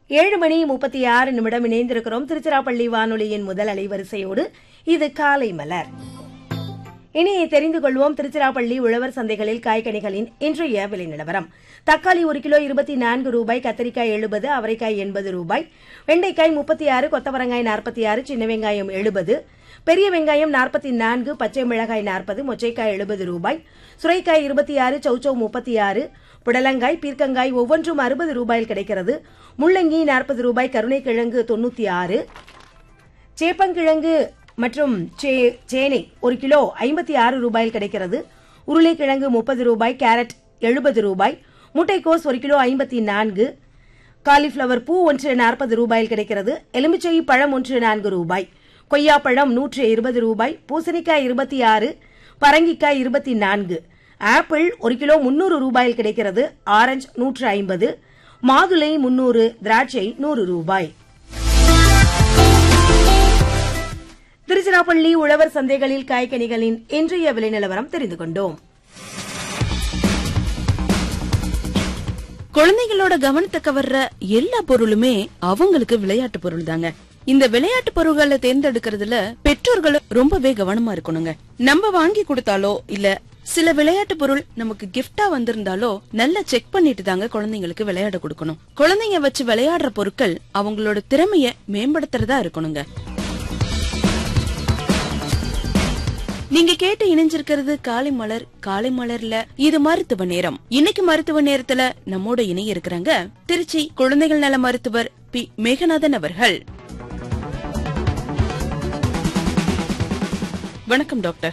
ஏழு மணி முப்பத்தி ஆறு நிமிடம் இணைந்திருக்கிறோம் திருச்சிராப்பள்ளி வானொலியின் முதல் அலைவரிசையோடு இது காலை மலர் இனி தெரிந்து கொள்வோம் திருச்சிராப்பள்ளி உழவர் சந்தைகளில் காய்கனிகளின் இன்றைய விலை நிலவரம் தக்காளி ஒரு கிலோ இருபத்தி நான்கு ரூபாய் கத்தரிக்காய் எழுபது அவரைக்காய் எண்பது ரூபாய் வெண்டைக்காய் முப்பத்தி ஆறு கொத்தவரங்காய் நாற்பத்தி ஆறு சின்ன வெங்காயம் எழுபது பெரிய வெங்காயம் நாற்பத்தி நான்கு பச்சை மிளகாய் நாற்பது மொச்சைக்காய் எழுபது ரூபாய் சுரைக்காய் இருபத்தி ஆறு சௌச்சௌ முப்பத்தி ஆறு புடலங்காய் பீர்க்கங்காய் ஒவ்வொன்றும் அறுபது ரூபாயில் கிடைக்கிறது முள்ளங்கி நாற்பது ரூபாய் கருணைக்கிழங்கு தொண்ணூத்தி ஆறு சேப்பங்கிழங்கு மற்றும் சே- சேனை ஒரு கிலோ ஐம்பத்தி ஆறு ரூபாயில் கிடைக்கிறது உருளைக்கிழங்கு முப்பது ரூபாய் கேரட் எழுபது ரூபாய் முட்டைக்கோஸ் ஒரு கிலோ ஐம்பத்தி நான்கு காலிஃப்ளவர் பூ ஒன்று நாற்பது ரூபாயில் கிடைக்கிறது எலுமிச்சை பழம் ஒன்று நான்கு ரூபாய் கொய்யாப்பழம் நூற்று இருபது ரூபாய் பூசணிக்காய் இருபத்தி ஆறு பரங்கிக்காய் இருபத்தி நான்கு ஆப்பிள் ஒரு கிலோ முன்னூறு ரூபாயில் கிடைக்கிறது ஆரஞ்சு நூற்று ஐம்பது மாதுளை முன்னூறு திராட்சை நூறு ரூபாய் திருச்சிராப்பள்ளி உழவர் சந்தைகளில் காய்கனிகளின் இன்றைய விலை நிலவரம் தெரிந்து கொண்டோம் குழந்தைகளோட கவனத்தை கவர்ற எல்லா பொருளுமே அவங்களுக்கு விளையாட்டு பொருள் தாங்க இந்த விளையாட்டு பொருள்களை தேர்ந்தெடுக்கிறதுல பெற்றோர்கள் ரொம்பவே கவனமா இருக்கணுங்க நம்ம வாங்கி கொடுத்தாலோ இல்ல சில விளையாட்டு பொருள் நமக்கு கிஃப்டா வந்திருந்தாலோ நல்லா செக் பண்ணிட்டு தாங்க குழந்தைங்களுக்கு விளையாட கொடுக்கணும் குழந்தைங்க வச்சு விளையாடுற பொருட்கள் அவங்களோட திறமைய மேம்படுத்துறதா இருக்கணுங்க நீங்க கேட்டு இணைஞ்சிருக்கிறது காலை மலர் காலை மலர்ல இது மருத்துவ நேரம் இன்னைக்கு மருத்துவ நேரத்துல நம்மோட இணைய இருக்கிறாங்க திருச்சி குழந்தைகள் நல மருத்துவர் பி மேகநாதன் அவர்கள் வணக்கம் டாக்டர்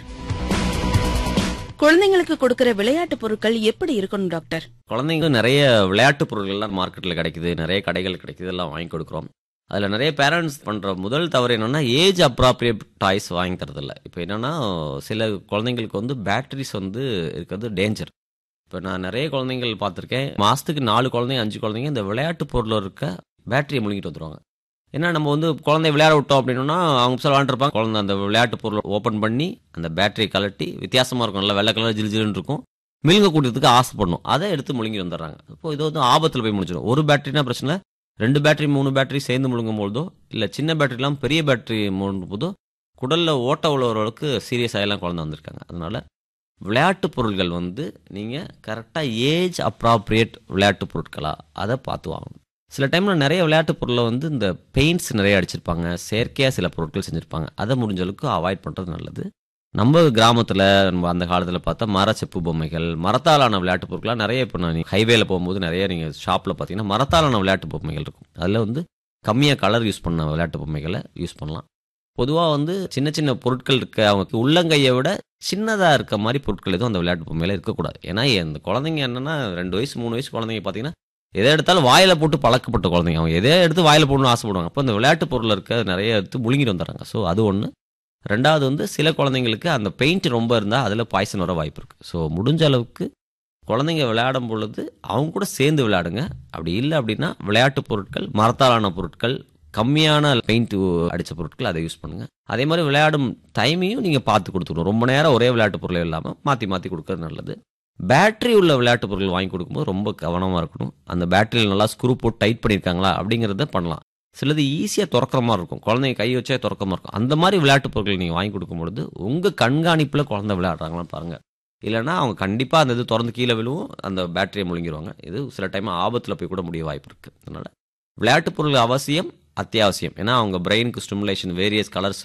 குழந்தைங்களுக்கு கொடுக்கிற விளையாட்டு பொருட்கள் எப்படி இருக்கணும் டாக்டர் குழந்தைங்க நிறைய விளையாட்டு பொருட்கள்லாம் மார்க்கெட்டில் கிடைக்குது நிறைய கடைகள் கிடைக்குது எல்லாம் வாங்கி கொடுக்குறோம் அதில் நிறைய பேரண்ட்ஸ் பண்ணுற முதல் தவறு என்னென்னா ஏஜ் அப்ராப்ரியேட் டாய்ஸ் வாங்கி தரதில்ல இப்போ என்னென்னா சில குழந்தைங்களுக்கு வந்து பேட்டரிஸ் வந்து இருக்கிறது டேஞ்சர் இப்போ நான் நிறைய குழந்தைங்கள் பார்த்துருக்கேன் மாதத்துக்கு நாலு குழந்தைங்க அஞ்சு குழந்தைங்க இந்த விளையாட்டு பொருளில் இருக்க பேட்டரியை முழுங்கிட்டு வந்துருவாங்க ஏன்னா நம்ம வந்து குழந்தைய விளையாட விட்டோம் அப்படின்னா அவங்க சில விளாண்டுருப்பாங்க குழந்தை அந்த விளையாட்டு பொருளை ஓப்பன் பண்ணி அந்த பேட்டரியை கலட்டி வித்தியாசமாக இருக்கும் நல்லா வெள்ளை கலர் ஜில் ஜில்லுன்னு இருக்கும் மிழுங்க கூட்டத்துக்கு ஆசைப்படணும் அதை எடுத்து முழுங்கி வந்துடுறாங்க இப்போ இது வந்து ஆபத்தில் போய் முடிச்சிடும் ஒரு பேட்டரினா பிரச்சனை இல்ல, ரெண்டு பேட்டரி மூணு பேட்டரி சேர்ந்து முழுங்கும் பொழுதோ இல்லை சின்ன பேட்டரி இல்லாமல் பெரிய பேட்டரி முழுங்கும் போதோ குடலில் ஓட்ட உள்ளவர்களுக்கு சீரியஸ் ஆகலாம் குழந்தை வந்திருக்காங்க அதனால விளையாட்டு பொருட்கள் வந்து நீங்கள் கரெக்டாக ஏஜ் அப்ராப்ரியேட் விளையாட்டு பொருட்களா அதை பார்த்து வாங்கணும் சில டைமில் நிறைய விளையாட்டு பொருளை வந்து இந்த பெயிண்ட்ஸ் நிறைய அடிச்சிருப்பாங்க செயற்கையாக சில பொருட்கள் செஞ்சுருப்பாங்க அதை முடிஞ்ச அளவுக்கு அவாய்ட் பண்ணுறது நல்லது நம்ம கிராமத்தில் நம்ம அந்த காலத்தில் பார்த்தா மர செப்பு பொம்மைகள் மரத்தாலான விளையாட்டு பொருட்கள்லாம் நிறைய இப்போ நான் ஹைவேல போகும்போது நிறைய நீங்கள் ஷாப்பில் பார்த்தீங்கன்னா மரத்தாலான விளையாட்டு பொம்மைகள் இருக்கும் அதில் வந்து கம்மியாக கலர் யூஸ் பண்ண விளையாட்டு பொம்மைகளை யூஸ் பண்ணலாம் பொதுவாக வந்து சின்ன சின்ன பொருட்கள் இருக்க அவங்க உள்ளங்கையை விட சின்னதாக இருக்க மாதிரி பொருட்கள் எதுவும் அந்த விளையாட்டு பொம்மையில இருக்கக்கூடாது ஏன்னா இந்த குழந்தைங்க என்னன்னா ரெண்டு வயசு மூணு வயசு குழந்தைங்க பார்த்தீங்கன்னா எதை எடுத்தாலும் வாயில போட்டு பழக்கப்பட்ட குழந்தைங்க அவங்க எதை எடுத்து வாயில போடணும்னு ஆசைப்படுவாங்க அப்போ அந்த விளையாட்டு பொருள் இருக்க நிறைய எடுத்து முழுங்கிட்டு வந்துடுறாங்க ஸோ அது ஒன்று ரெண்டாவது வந்து சில குழந்தைங்களுக்கு அந்த பெயிண்ட் ரொம்ப இருந்தால் அதில் பாய்சன் வர வாய்ப்பு இருக்குது ஸோ முடிஞ்ச அளவுக்கு குழந்தைங்க விளையாடும் பொழுது அவங்க கூட சேர்ந்து விளையாடுங்க அப்படி இல்லை அப்படின்னா விளையாட்டு பொருட்கள் மரத்தாலான பொருட்கள் கம்மியான பெயிண்ட் அடித்த பொருட்கள் அதை யூஸ் பண்ணுங்க அதே மாதிரி விளையாடும் டைமையும் நீங்கள் பார்த்து கொடுத்துக்கணும் ரொம்ப நேரம் ஒரே விளையாட்டு பொருளே இல்லாமல் மாற்றி மாற்றி கொடுக்கறது நல்லது பேட்டரி உள்ள விளையாட்டு பொருட்கள் வாங்கி கொடுக்கும்போது ரொம்ப கவனமாக இருக்கணும் அந்த பேட்டரியில் நல்லா ஸ்க்ரூ போட்டு டைட் பண்ணியிருக்காங்களா அப்படிங்கிறத பண்ணலாம் சிலது ஈஸியாக திறக்கிற மாதிரி இருக்கும் குழந்தைங்க கை வச்சே திறக்க மாதிரி இருக்கும் அந்த மாதிரி விளையாட்டு பொருட்கள் நீங்கள் வாங்கி கொடுக்கும்பொழுது உங்கள் கண்காணிப்பில் குழந்தை விளையாடுறாங்களான்னு பாருங்கள் இல்லைன்னா அவங்க கண்டிப்பாக அந்த இது திறந்து கீழே விழுவும் அந்த பேட்டரியை முழுங்கிடுவாங்க இது சில டைம் ஆபத்தில் போய் கூட முடிய வாய்ப்பு இருக்குது அதனால் விளையாட்டு பொருள் அவசியம் அத்தியாவசியம் ஏன்னா அவங்க பிரெயினுக்கு ஸ்டிமுலேஷன் வேரியஸ் கலர்ஸ்